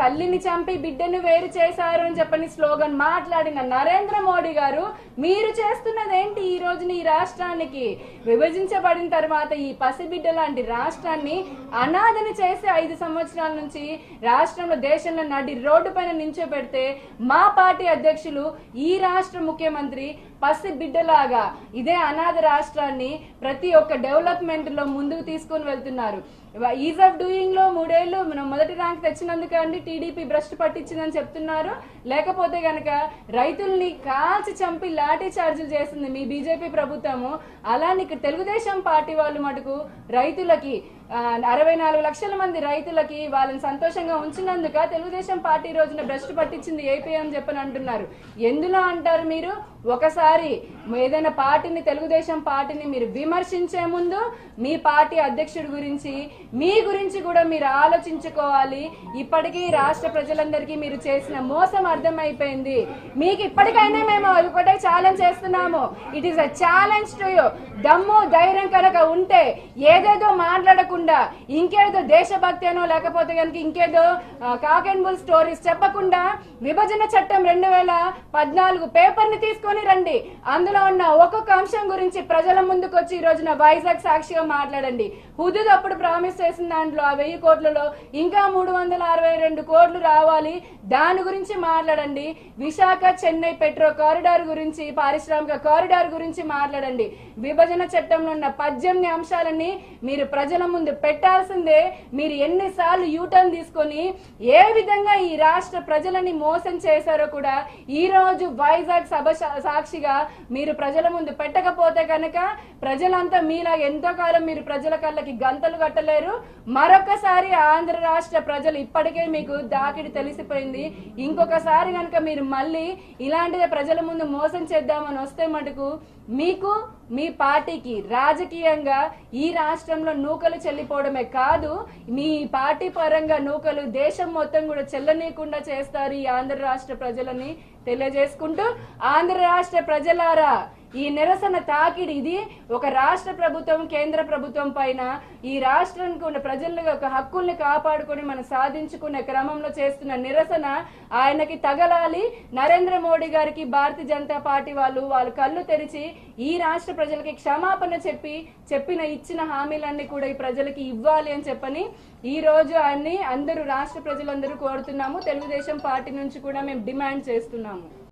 తల్లిని చంపి బిడ్డను వేరు చేశారు అని చెప్పని స్లోగన్ మాట్లాడిన నరేంద్ర మోడీ గారు మీరు చేస్తున్నది ఏంటి ఈ రోజున ఈ రాష్ట్రానికి విభజించబడిన తర్వాత ఈ పసిబిడ్డ లాంటి రాష్ట్రాన్ని అనాథని చేసి ఐదు సంవత్సరాల నుంచి రాష్ట్రంలో దేశంలో నడి రోడ్డు పైన నించోబెడితే మా పార్టీ అధ్యక్షులు ఈ రాష్ట్ర ముఖ్యమంత్రి పసి బిడ్డలాగా ఇదే అనాథ రాష్ట్రాన్ని ప్రతి ఒక్క డెవలప్మెంట్ లో ముందుకు తీసుకొని వెళ్తున్నారు ఈజ్ ఆఫ్ డూయింగ్ లో మూడేళ్లు మనం మొదటి ర్యాంక్ తెచ్చినందుకు అండి టీడీపీ భ్రష్టు పట్టించిందని చెప్తున్నారు లేకపోతే గనక రైతుల్ని కాల్చి చంపి లాఠీ చార్జీలు చేస్తుంది మీ బీజేపీ ప్రభుత్వము అలానే ఇక్కడ తెలుగుదేశం పార్టీ వాళ్ళు మటుకు రైతులకి ఆ, అరవై నాలుగు లక్షల మంది రైతులకి వాళ్ళని సంతోషంగా ఉంచినందుక తెలుగుదేశం పార్టీ రోజున భ్రష్టు పట్టించింది ఏపీ అని చెప్పని అంటున్నారు ఎందులో అంటారు మీరు ఒకసారి ఏదైనా పార్టీని తెలుగుదేశం పార్టీని మీరు విమర్శించే ముందు మీ పార్టీ అధ్యక్షుడి గురించి మీ గురించి కూడా మీరు ఆలోచించుకోవాలి ఇప్పటికీ రాష్ట్ర ప్రజలందరికీ మీరు చేసిన మోసం అర్థమైపోయింది మీకు ఇప్పటికైనా మేము ఒకటే ఛాలెంజ్ చేస్తున్నాము it is a challenge to you దమ్ము ధైర్యం కనుక ఉంటే ఏదేదో మాట్లాడకుండా ఇంకేదో దేశభక్తి అనో లేకపోతే కనుక ఇంకేదో కాక్ అండ్ బుల్ స్టోరీస్ చెప్పకుండా విభజన చట్టం రెండు వేల పద్నాలుగు పేపర్ ని తీసుకొని రండి అందులో ఉన్న ఒక్కొక్క అంశం గురించి ప్రజల ముందుకు వచ్చి ఈ రోజున వైజాగ్ సాక్షిగా మాట్లాడండి హుదూద్ అప్పుడు ప్రామిస్ చేసిన దాంట్లో ఆ వెయ్యి కోట్లలో ఇంకా మూడు వందల అరవై రెండు కోట్లు రావాలి దాని గురించి మాట్లాడండి విశాఖ చెన్నై పెట్రో కారిడార్ గురించి పారిశ్రామిక కారిడార్ గురించి మాట్లాడండి విభజన చట్టంలో ఉన్న పద్దెనిమిది అంశాలని మీరు ప్రజల ముందు పెట్టాల్సిందే మీరు ఎన్నిసార్లు యూటర్న్ తీసుకొని ఏ విధంగా ఈ రాష్ట్ర ప్రజలని మోసం చేశారో కూడా ఈ రోజు వైజాగ్ సభ సా- సాక్షిగా మీరు ప్రజల ముందు పెట్టకపోతే కనుక ప్రజలంతా మీలా ఎంతో కాలం మీరు ప్రజల కళ్ళకి గంతలు కట్టలేరు మరొకసారి ఆంధ్ర రాష్ట్ర ప్రజలు ఇప్పటికే మీకు దాకిడి తెలిసిపోయింది ఇంకొకసారి కనుక మీరు మళ్ళీ ఇలాంటిదే ప్రజల ముందు మోసం చేద్దామని వస్తే మటుకు మీకు మీ పార్టీకి రాజకీయంగా ఈ రాష్ట్రంలో నూకలు చెల్లిపోవడమే కాదు మీ పార్టీ పరంగా నూకలు దేశం మొత్తం కూడా చెల్లనీయకుండా చేస్తారు ఈ ఆంధ్ర రాష్ట్ర ప్రజలని తెలియజేసుకుంటూ ఆంధ్ర రాష్ట్ర ప్రజలారా ఈ నిరసన తాకిడి ఇది ఒక రాష్ట్ర ప్రభుత్వం కేంద్ర ప్రభుత్వం పైన ఈ రాష్ట్రానికి ఉన్న ప్రజల యొక్క హక్కుల్ని కాపాడుకొని మనం సాధించుకునే క్రమంలో చేస్తున్న నిరసన ఆయనకి తగలాలి నరేంద్ర మోడీ గారికి భారతీయ జనతా పార్టీ వాళ్ళు వాళ్ళు కళ్ళు తెరిచి ఈ రాష్ట్ర ప్రజలకి క్షమాపణ చెప్పి చెప్పిన ఇచ్చిన హామీలన్నీ కూడా ఈ ప్రజలకి ఇవ్వాలి అని చెప్పని ఈ రోజు ఆయన్ని అందరూ రాష్ట్ర ప్రజలందరూ కోరుతున్నాము తెలుగుదేశం పార్టీ నుంచి కూడా మేము డిమాండ్ చేస్తున్నాము